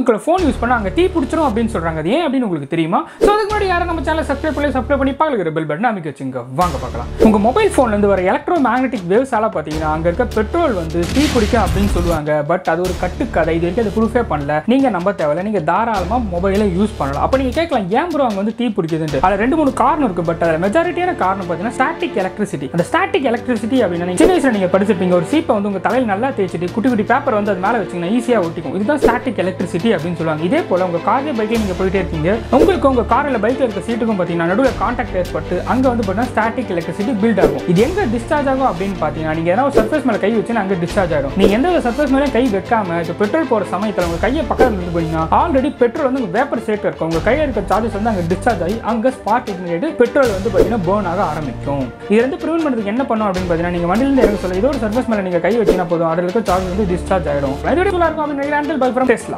uncle phone use பண்ணா அங்கே தீ பிடிச்சிரும் அப்படின்னு சொல்றாங்க அது ஏன் அப்படின்னு உங்களுக்கு தெரியுமா ஸோ அதுக்கு முன்னாடி யாரும் நம்ம சேனல் சப்ஸ்கிரைப் பண்ணி சப்ஸ்கிரைப் பண்ணி பார்க்கல பெல் பட்டன் அமைக்க வச்சுங்க வாங்க பார்க்கலாம் உங்க மொபைல் ஃபோன்ல இருந்து வர எலக்ட்ரோ மேக்னெட்டிக் வேவ்ஸால பார்த்தீங்கன்னா அங்க இருக்க பெட்ரோல் வந்து தீ பிடிக்கும் அப்படின்னு சொல்லுவாங்க பட் அது ஒரு கட்டுக்கதை இது வரைக்கும் அது ப்ரூஃபே பண்ணல நீங்க நம்ப தேவையில்ல நீங்க தாராளமா மொபைலை யூஸ் பண்ணலாம் அப்போ நீங்க கேட்கலாம் ஏன் ப்ரோ அங்க வந்து தீ பிடிக்குதுன்ட்டு அதில் ரெண்டு மூணு காரணம் இருக்கு பட் அதில் மெஜாரிட்டியான காரணம் பார்த்தீங்கன்னா ஸ்டாட்டிக் எலக்ட்ரிசிட்டி அந்த ஸ்டாட்டிக் எலக்ட்ரிசிட்டி அப்படின்னா நீங்க சின்ன வயசுல நீங்க படிச்சிருப்பீங்க ஒரு சீப்பை வந்து உங்க தலையில் நல்லா தேய்ச்சிட்டு குட்டி குட்டி பேப்பர் வந்து அது மேலே வச்சீங்கன்னா ஈஸியாக ஒட்டிக்கும் இதுதான் ஸ்டாட்டிக் எலக்ட்ரிசிட்டி அப்படின்னு சொல்லுவாங்க இதே போல உங்க கார்ல பைக்கே நீங்க போயிட்டே இருக்கீங்க உங்களுக்கு உங்க காரில் பைக்ல இருக்க சீட்டுக்கும் பார்த்தீங்கன்னா நடுவில் கான்டாக்ட் ஏற்பட்டு அங்க வந்து பார்த்தீங்கன்னா ஸ்டாட்டிக் எலக்ட்ரிசிட்டி பில்ட் ஆகும் இது எங்க டிஸ்சார்ஜ் ஆகும் அப்படின்னு பார்த்தீங்கன்னா நீங்க ஏதாவது சர்ஃபேஸ் மேலே கை வச்சு அங்கே டிஸ்சார்ஜ் ஆகும் நீங்க எந்த சர்ஃபேஸ் மேலே கை வைக்காம இப்போ பெட்ரோல் போற சமயத்தில் உங்க கையை பக்கத்தில் இருந்து போனீங்கன்னா ஆல்ரெடி பெட்ரோல் வந்து உங்க வேப்பர் ஸ்டேட் இருக்கும் உங்க கையில் இருக்க சார்ஜஸ் வந்து அங்கே டிஸ்சார்ஜ் ஆகி அங்கே ஸ்பார்க் இக்னிட் பெட்ரோல் வந்து பார்த்தீங்கன்னா பேர்ன் ஆக ஆரம்பிக்கும் இது வந்து ப்ரிவென்ட் பண்ணுறதுக்கு என்ன பண்ணும் அப்படின்னு பார்த்தீங்கன்னா நீங்க வண்டியிலிருந்து இறங்க சொல்ல இதோ ஒரு சர்ஃபேஸ் மேலே நீங்க கை வச்சீங்கன்னா போதும் அதில் இருக்க சார்ஜ் வந்து டிஸ்சார்ஜ் ஆயிடும் இதோட இருக்கும் அப்படின்னு நினைக்கிறேன் பை ஃப்ரம் டெஸ்லா